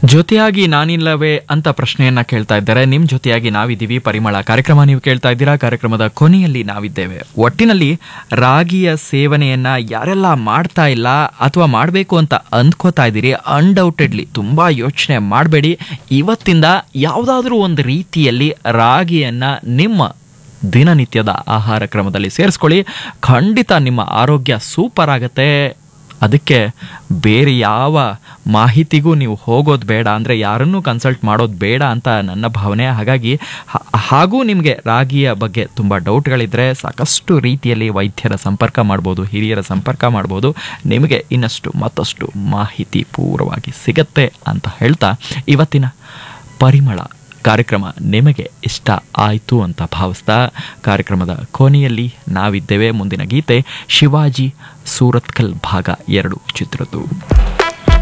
ಜೊತೆಯಾಗಿ ನಾನಿಲ್ಲವೇ ಅಂತ ಪ್ರಶ್ನೆಯನ್ನ ಕೇಳ್ತಾ ಇದ್ದಾರೆ ನಿಮ್ ಜೊತೆಯಾಗಿ ನಾವಿದ್ದೀವಿ ಪರಿಮಳ ಕಾರ್ಯಕ್ರಮ ನೀವು ಕೇಳ್ತಾ ಇದ್ದೀರಾ ಕಾರ್ಯಕ್ರಮದ ಕೊನೆಯಲ್ಲಿ ನಾವಿದ್ದೇವೆ ಒಟ್ಟಿನಲ್ಲಿ ರಾಗಿಯ ಸೇವನೆಯನ್ನ ಯಾರೆಲ್ಲ ಮಾಡ್ತಾ ಇಲ್ಲ ಅಥವಾ ಮಾಡಬೇಕು ಅಂತ ಅಂದ್ಕೋತಾ ಇದ್ದೀರಿ ಅನ್ಡೌಟೆಡ್ಲಿ ತುಂಬಾ ಯೋಚನೆ ಮಾಡಬೇಡಿ ಇವತ್ತಿಂದ ಯಾವುದಾದ್ರೂ ಒಂದು ರೀತಿಯಲ್ಲಿ ರಾಗಿಯನ್ನ ನಿಮ್ಮ ದಿನನಿತ್ಯದ ಆಹಾರ ಕ್ರಮದಲ್ಲಿ ಸೇರಿಸ್ಕೊಳ್ಳಿ ಖಂಡಿತ ನಿಮ್ಮ ಆರೋಗ್ಯ ಸೂಪರ್ ಆಗತ್ತೆ ಅದಕ್ಕೆ ಬೇರೆ ಯಾವ ಮಾಹಿತಿಗೂ ನೀವು ಹೋಗೋದು ಬೇಡ ಅಂದರೆ ಯಾರನ್ನೂ ಕನ್ಸಲ್ಟ್ ಮಾಡೋದು ಬೇಡ ಅಂತ ನನ್ನ ಭಾವನೆ ಹಾಗಾಗಿ ಹ- ಹಾಗೂ ನಿಮಗೆ ರಾಗಿಯ ಬಗ್ಗೆ ತುಂಬ ಡೌಟ್ಗಳಿದ್ರೆ ಸಾಕಷ್ಟು ರೀತಿಯಲ್ಲಿ ವೈದ್ಯರ ಸಂಪರ್ಕ ಮಾಡ್ಬೋದು ಹಿರಿಯರ ಸಂಪರ್ಕ ಮಾಡ್ಬೋದು ನಿಮಗೆ ಇನ್ನಷ್ಟು ಮತ್ತಷ್ಟು ಮಾಹಿತಿ ಪೂರ್ವವಾಗಿ ಸಿಗತ್ತೆ ಅಂತ ಹೇಳ್ತಾ ಇವತ್ತಿನ ಪರಿಮಳ ಕಾರ್ಯಕ್ರಮ ನಿಮಗೆ ಇಷ್ಟ ಆಯಿತು ಅಂತ ಭಾವಿಸ್ತಾ ಕಾರ್ಯಕ್ರಮದ ಕೊನೆಯಲ್ಲಿ ನಾವಿದ್ದೇವೆ ಮುಂದಿನ ಗೀತೆ ಶಿವಾಜಿ ಸೂರತ್ಕಲ್ ಭಾಗ ಎರಡು ಚಿತ್ರದ್ದು